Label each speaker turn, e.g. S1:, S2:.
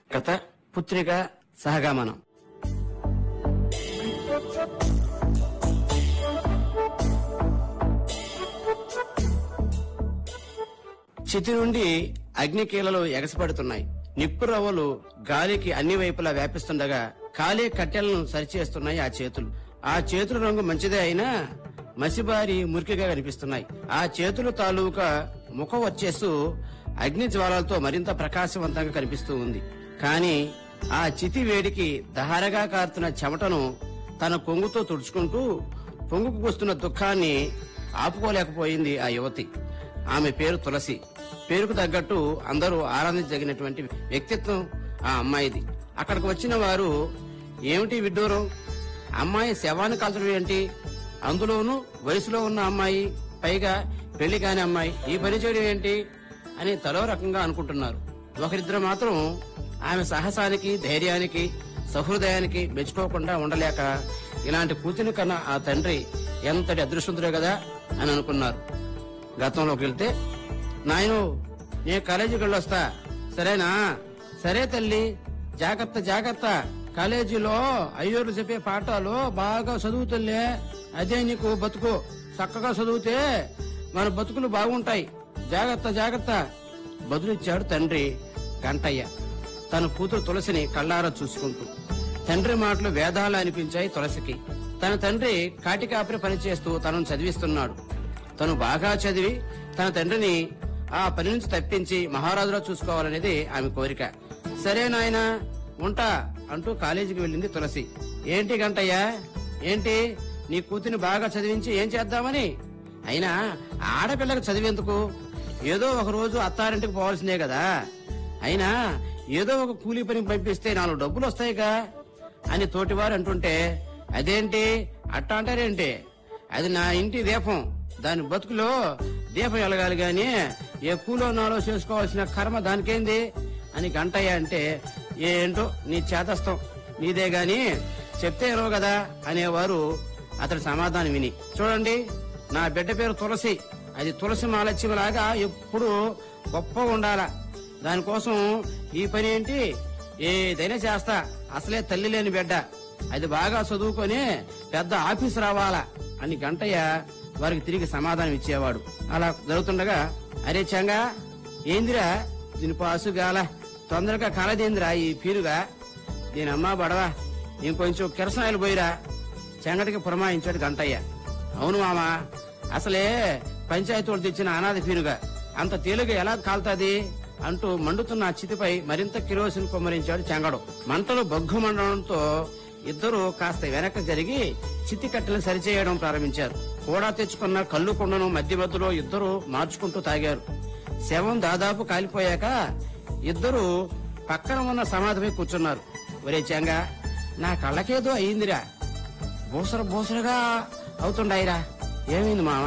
S1: కథ పుత్రిక సహగమనం చితి నుండి అగ్నికీలలు ఎగసపడుతున్నాయి నిప్పు రవ్వలు గాలికి అన్ని వైపులా వ్యాపిస్తుండగా కాలే కట్టెలను సరిచేస్తున్నాయి ఆ చేతులు ఆ చేతుల రంగు మంచిదే అయినా మసిబారి మురికిగా కనిపిస్తున్నాయి ఆ చేతుల తాలూకా ముఖం వచ్చేస్తూ అగ్ని జ్వాలలతో మరింత ప్రకాశవంతంగా కనిపిస్తూ ఉంది కానీ ఆ చితి వేడికి దహారగా కారుతున్న చెమటను తన కొంగుతో తుడుచుకుంటూ పొంగుకు వస్తున్న దుఃఖాన్ని ఆపుకోలేకపోయింది ఆ యువతి ఆమె పేరు తులసి పేరుకు తగ్గట్టు అందరూ ఆరాధించదగినటువంటి వ్యక్తిత్వం ఆ అమ్మాయిది అక్కడికి వచ్చిన వారు ఏమిటి విడ్డూరం అమ్మాయి శవాన్ని కాల్చడం ఏంటి అందులోనూ వయసులో ఉన్న అమ్మాయి పైగా పెళ్లి కాని అమ్మాయి ఈ పని చేయడం ఏంటి అని తలో రకంగా అనుకుంటున్నారు ఒకరిద్దరు మాత్రం ఆమె సాహసానికి ధైర్యానికి సహృదయానికి మెచ్చుకోకుండా ఉండలేక ఇలాంటి కూతుని కన్నా ఆ తండ్రి ఎంతటి అదృష్టంతుడే కదా అని అనుకున్నారు గతంలోకి వెళ్తే నాయను నేను కాలేజీకి వెళ్ళొస్తా సరేనా సరే తల్లి జాగ్రత్త జాగ్రత్త కాలేజీలో అయ్యోరు చెప్పే పాఠాలు బాగా చదువుతుల్లే అదే నీకు బతుకు చక్కగా చదివితే మన బతుకులు బాగుంటాయి జాగ్రత్త జాగ్రత్త బదులిచ్చాడు తండ్రి గంటయ్య తన కూతురు తులసిని కళ్ళారా చూసుకుంటూ తండ్రి మాటలు వేదాలు అనిపించాయి తులసికి తన తండ్రి కాటికాపరి పనిచేస్తూ తనను చదివిస్తున్నాడు తను బాగా చదివి తన తండ్రిని ఆ పని నుంచి తప్పించి మహారాజులా చూసుకోవాలనేది ఆమె కోరిక సరే నాయనా ఉంటా అంటూ కాలేజీకి వెళ్ళింది తులసి ఏంటి గంటయ్యా ఏంటి నీ కూతుని బాగా చదివించి ఏం చేద్దామని అయినా ఆడపిల్లకి చదివేందుకు ఏదో ఒక రోజు అత్తారింటికి పోవాల్సిందే కదా అయినా ఏదో ఒక కూలీ పని పంపిస్తే నాలుగు డబ్బులు వస్తాయిగా అని తోటివారు అంటుంటే అదేంటి అట్ట అంటారేంటి అది నా ఇంటి దీపం దాని బతుకులో దీపం వెలగాలి గాని ఏ కూలో నాలో చేసుకోవాల్సిన కర్మ దానికేంది అని గంటయ్య అంటే ఏంటో నీ చేతస్థం నీదే గాని చెప్తే ఎరవు కదా అనేవారు అతడి సమాధానం విని చూడండి నా బిడ్డ పేరు తులసి అది తులసి మాలక్ష్మిలాగా ఎప్పుడు గొప్పగా ఉండాల దానికోసం ఈ పని ఏంటి ఏదైనా చేస్తా అసలే తల్లి లేని బిడ్డ అది బాగా చదువుకొని పెద్ద ఆఫీస్ రావాలా అని గంటయ్య వారికి తిరిగి సమాధానం ఇచ్చేవాడు అలా జరుగుతుండగా అరే చంగా ఏందిరా దీని పాసు గాల తొందరగా కలదేందిరా ఈ పీరుగా దీని అమ్మా బడవా ఇంకొంచెం కిరసనాయలు పోయిరా చెంగటికి పురమాయించాడు గంటయ్య అవును మామా అసలే పంచాయతీ వాళ్ళు తెచ్చిన అనాథ పీరుగా అంత తేలిగా ఎలా కాల్తాది అంటూ మండుతున్న ఆ చితిపై మరింత కిరోసిన్ కుమ్మరించాడు చెంగడు మంటలు బొగ్గు మండడంతో ఇద్దరు కాస్త వెనక్కి జరిగి చితి కట్టెలను సరిచేయడం ప్రారంభించారు కూడా తెచ్చుకున్న కళ్ళు కుండను మధ్య మధ్యలో ఇద్దరు మార్చుకుంటూ తాగారు శవం దాదాపు కాలిపోయాక ఇద్దరు పక్కన ఉన్న సమాధిపై కూర్చున్నారు ఒరే చెంగా నా కళ్ళకేదో అయిందిరా బూసర బూసరగా అవుతుండాయిరా ఏమైంది మామ